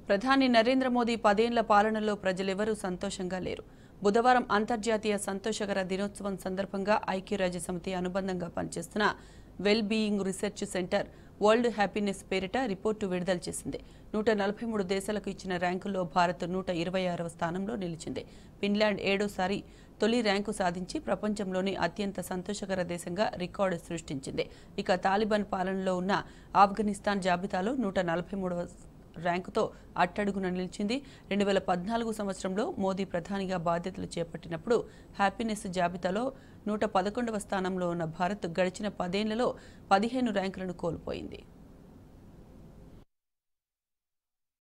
ప్రధాని నరేంద్ర మోదీ పదేండ్ల పాలనలో ప్రజలెవరూ సంతోషంగా లేరు బుధవారం అంతర్జాతీయ సంతోషకర దినోత్సవం సందర్భంగా ఐక్యరాజ్య సమితి అనుబంధంగా పనిచేస్తున్న well being research centre world happiness పేరిట రిపోర్టు విడుదల చేసింది నూట నలభై మూడు దేశాలకు ఇచ్చిన ర్యాంకుల్లో భారత్ నూట ఇరవై ఆరవ స్థానంలో నిలిచింది ఫిన్లాండ్ ఏడోసారి తొలి ర్యాంకు సాధించి ప్రపంచంలోని అత్యంత సంతోషకర దేశంగా రికార్డు సృష్టించింది ఇక తాలిబాన్ పాలనలో ఉన్న ఆఫ్ఘనిస్తాన్ జాబితాలో నూట నలభై మూడవ ర్యాంకుతో అట్టడుగున నిలిచింది రెండు వేల పద్నాలుగు సంవత్సరంలో మోదీ ప్రధానిగా బాధ్యతలు చేపట్టినప్పుడు హ్యాపీనెస్ జాబితాలో నూట పదకొండవ స్థానంలో ఉన్న భారత్ గడిచిన పదేళ్లలో పదిహేను ర్యాంకులను కోల్పోయింది